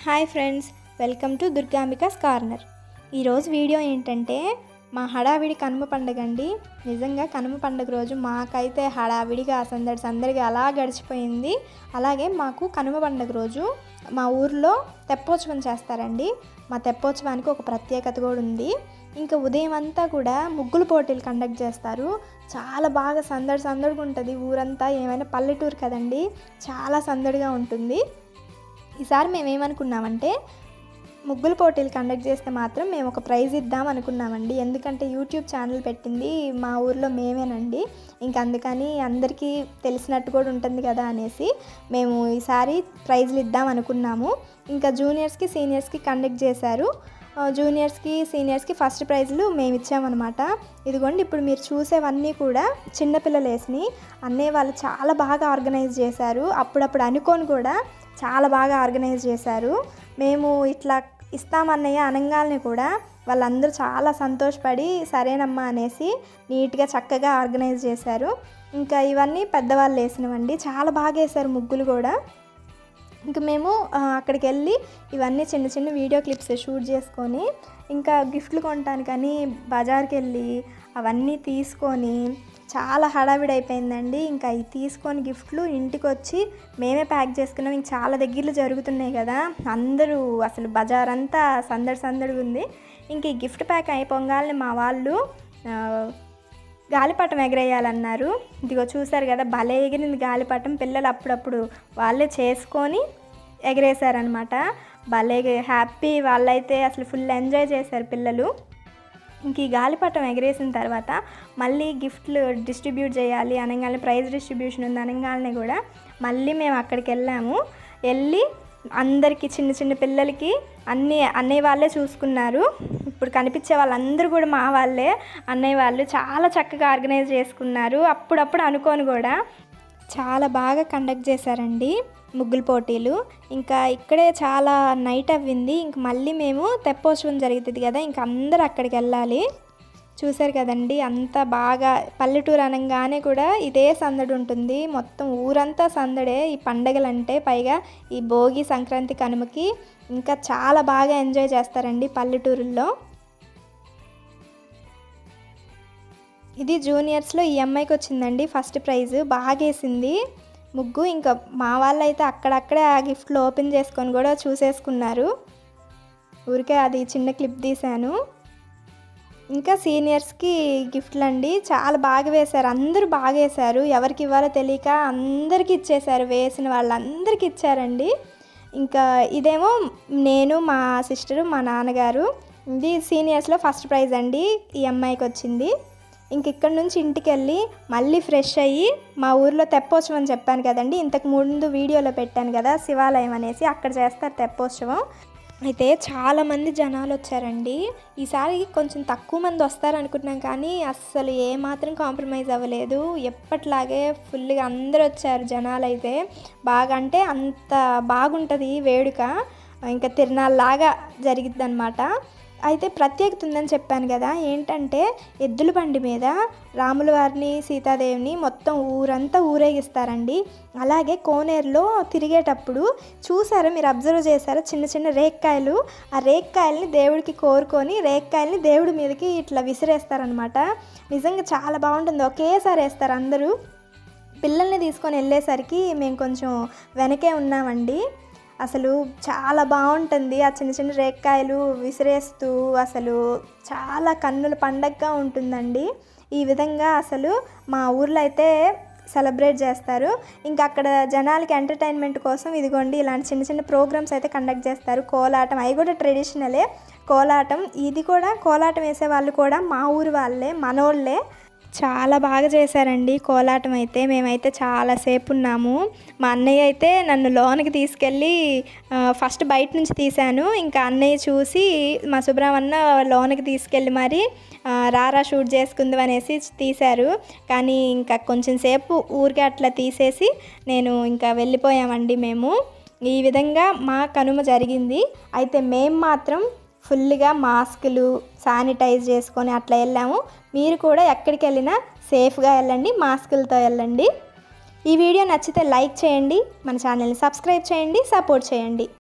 hi friends welcome to Durgambika's corner ఈరోజు video ఏంటంటే మా హడావిడి కనుమ పండుగ అండి నిజంగా కనుమ పండుగ రోజు మాకైతే హడావిడిగా సందడి సందడిగా అలా గడిచిపోయింది అలాగే మాకు కనుమ పండుగ రోజు మా ఊర్లో తెప్పోత్సవం చేస్తారండి మా తెప్పోత్సవానికి ఒక ప్రత్యేకత కూడా ఉంది ఇంకా ఉదయం అంతా కూడా ముగ్గులు పోటీలు కండక్ట్ చేస్తారు చాలా బాగా సందడి సందడిగా ఉంటుంది ఊరంతా ఏమైనా పల్లెటూరు కదండి చాలా సందడిగా ఉంటుంది ఈసారి మేము ఏమనుకున్నామంటే ముగ్గులు పోటీలు కండక్ట్ చేస్తే మాత్రం మేము ఒక ప్రైజ్ ఇద్దాం అనుకున్నామండి ఎందుకంటే యూట్యూబ్ ఛానల్ పెట్టింది మా ఊర్లో మేమేనండి ఇంక అందుకని అందరికీ తెలిసినట్టు కూడా ఉంటుంది కదా అనేసి మేము ఈసారి ప్రైజ్లు ఇద్దాం అనుకున్నాము ఇంకా జూనియర్స్కి సీనియర్స్కి కండక్ట్ చేశారు ఆ, జూనియర్స్కి సీనియర్స్కి ఫస్ట్ ప్రైజ్లు మేము ఇచ్చామన్నమాట ఇదిగోండి ఇప్పుడు మీరు చూసేవన్నీ కూడా చిన్నపిల్లలు వేసినాయి అన్నయ్య వాళ్ళు చాలా బాగా ఆర్గనైజ్ చేశారు అప్పుడప్పుడు అనుకొని కూడా చాలా బాగా ఆర్గనైజ్ చేశారు మేము ఇట్లా ఇస్తామన్నయ్య అనగానే కూడా వాళ్ళందరూ చాలా సంతోషపడి సరేనమ్మా అనేసి నీట్గా చక్కగా ఆర్గనైజ్ చేశారు ఇంకా ఇవన్నీ పెద్దవాళ్ళు వేసినవండి చాలా బాగా వేశారు ముగ్గులు కూడా ఇంక మేము ఆ, అక్కడికి వెళ్ళి ఇవన్నీ చిన్న చిన్న వీడియో క్లిప్స్ షూట్ చేసుకొని ఇంకా గిఫ్ట్లు కొనటానికని బజార్కి వెళ్ళి అవన్నీ తీసుకొని చాలా హడావిడి అయిపోయిందండి ఇంకా అవి తీసుకొని గిఫ్ట్లు ఇంటికి వచ్చి మేమే ప్యాక్ చేసుకున్నాం ఇంక చాలా దగ్గరలో జరుగుతున్నాయి కదా అందరూ అసలు బజార్ అంతా సందడి సందడిగా ఉంది ఇంక ఈ గిఫ్ట్ ప్యాక్ అయిపోగానే మా వాళ్ళు ఆ, గాలిపటం ఎగరేయాలన్నారు ఇదిగో చూసారు కదా భలే ఎగిరింది గాలిపటం పిల్లలు అప్పుడప్పుడు వాళ్ళే చేసుకొని ఎగరేశారనమాట భలే హ్యాపీ వాళ్ళైతే అసలు ఫుల్ ఎంజాయ్ చేశారు పిల్లలు ఇంక ఈ గాలిపటం ఎగరేసిన తర్వాత మళ్ళీ గిఫ్ట్లు డిస్ట్రిబ్యూట్ చేయాలి అనగానే ప్రైజ్ డిస్ట్రిబ్యూషన్ ఉంది అనగానే కూడా మళ్ళీ మేము అక్కడికి వెళ్ళాము వెళ్ళి అందరికీ చిన్న చిన్న పిల్లలకి అన్ని అన్నయ్య వాళ్ళే చూసుకున్నారు ఇప్పుడు కనిపించే వాళ్ళందరూ కూడా మా వాళ్ళే అన్నయ్య వాళ్ళు చాలా చక్కగా ఆర్గనైజ్ చేసుకున్నారు అప్పుడప్పుడు అనుకోని కూడా చాలా బాగా కండక్ట్ చేశారండి ముగ్గుల పోటీలు ఇంకా ఇక్కడే చాలా నైట్ అవ్వింది ఇంక మళ్ళీ మేము తెప్పోత్సవం జరుగుతుంది కదా ఇంక అందరూ అక్కడికి వెళ్ళాలి చూశారు కదండి అంత బాగా పల్లెటూరు అనగానే కూడా ఇదే సందడి ఉంటుంది మొత్తం ఊరంతా సందడే ఈ పండగలంటే పైగా ఈ భోగి సంక్రాంతి కనుమకి ఇంకా చాలా బాగా ఎంజాయ్ చేస్తారండి పల్లెటూరుల్లో ఇది జూనియర్స్లో ఈ అమ్మాయికి వచ్చిందండి ఫస్ట్ ప్రైజ్ బాగా వేసింది ముగ్గు ఇంకా మా వాళ్ళు అయితే అక్కడక్కడే ఆ గిఫ్ట్లు ఓపెన్ చేసుకొని కూడా చూసేసుకున్నారు ఊరికే అది చిన్న క్లిప్ తీశాను ఇంకా సీనియర్స్కి గిఫ్ట్లు అండి చాలా బాగా వేశారు అందరూ బాగా వేశారు ఎవరికి ఇవ్వాలో తెలియక అందరికీ ఇచ్చేశారు వేసిన వాళ్ళందరికీ ఇచ్చారండి ఇంకా ఇదేమో నేను మా సిస్టరు మా నాన్నగారు ఇది సీనియర్స్లో ఫస్ట్ ప్రైజ్ అండి ఈ అమ్మాయికి వచ్చింది ఇంక ఇక్కడ నుంచి ఇంటికి వెళ్ళి మళ్ళీ ఫ్రెష్ అయ్యి మా ఊర్లో తెప్పోత్సవం అని చెప్పాను కదండి ఇంతకు ముందు వీడియోలో పెట్టాను కదా శివాలయం అనేసి అక్కడ చేస్తారు తెప్పోత్సవం అయితే చాలామంది జనాలు వచ్చారండి ఈసారి కొంచెం తక్కువ మంది వస్తారు అనుకుంటున్నాం కానీ అస్సలు ఏమాత్రం కాంప్రమైజ్ అవ్వలేదు ఎప్పట్లాగే ఫుల్గా అందరూ వచ్చారు జనాలు అయితే బాగా అంటే అంత బాగుంటుంది వేడుక ఇంకా తిరునాళ్ళలాగా జరిగిద్ది అనమాట అయితే ప్రత్యేకత ఉందని చెప్పాను కదా ఏంటంటే ఎద్దుల బండి మీద రాముల వారిని సీతాదేవిని మొత్తం ఊరంతా ఊరేగిస్తారండి అలాగే కోనేరులో తిరిగేటప్పుడు చూసారా మీరు అబ్జర్వ్ చేశారా చిన్న చిన్న రేక్కాయలు ఆ రేక్కాయల్ని దేవుడికి కోరుకొని రేక్కాయల్ని దేవుడి మీదకి ఇట్లా విసిరేస్తారనమాట నిజంగా చాలా బాగుంటుంది ఒకేసారి వేస్తారు అందరూ పిల్లల్ని తీసుకొని వెళ్ళేసరికి మేము కొంచెం వెనకే ఉన్నామండి అసలు చాలా బాగుంటుంది ఆ చిన్న చిన్న రేక్కాయలు విసిరేస్తూ అసలు చాలా కన్నుల పండగగా ఉంటుందండి ఈ విధంగా అసలు మా ఊర్లో అయితే సెలబ్రేట్ చేస్తారు ఇంకా అక్కడ జనాలకి ఎంటర్టైన్మెంట్ కోసం ఇదిగోండి ఇలాంటి చిన్న చిన్న ప్రోగ్రామ్స్ అయితే కండక్ట్ చేస్తారు కోలాటం అవి కూడా ట్రెడిషనలే కోలాటం ఇది కూడా కోలాటం వేసే వాళ్ళు కూడా మా ఊరు వాళ్ళే మనోళ్ళే చాలా బాగా చేశారండి కోలాటం అయితే మేమైతే చాలాసేపు ఉన్నాము మా అన్నయ్య అయితే నన్ను లోనికి తీసుకెళ్ళి ఆ, ఫస్ట్ బయట నుంచి తీశాను ఇంకా అన్నయ్య చూసి మా సుబ్రహ్మణ్య లోనికి తీసుకెళ్ళి మరి ఆ, రారా షూట్ చేసుకుందాం అనేసి తీశారు కానీ ఇంకా కొంచెం సేపు ఊరికే అట్లా తీసేసి నేను ఇంకా వెళ్ళిపోయామండి మేము ఈ విధంగా మా కనుమ జరిగింది అయితే మేము మాత్రం ఫుల్గా మాస్కులు శానిటైజ్ చేసుకొని అట్లా వెళ్ళాము మీరు కూడా ఎక్కడికి వెళ్ళినా సేఫ్గా వెళ్ళండి మాస్కులతో వెళ్ళండి ఈ వీడియో నచ్చితే లైక్ చేయండి మన ఛానల్ని సబ్స్క్రైబ్ చేయండి సపోర్ట్ చేయండి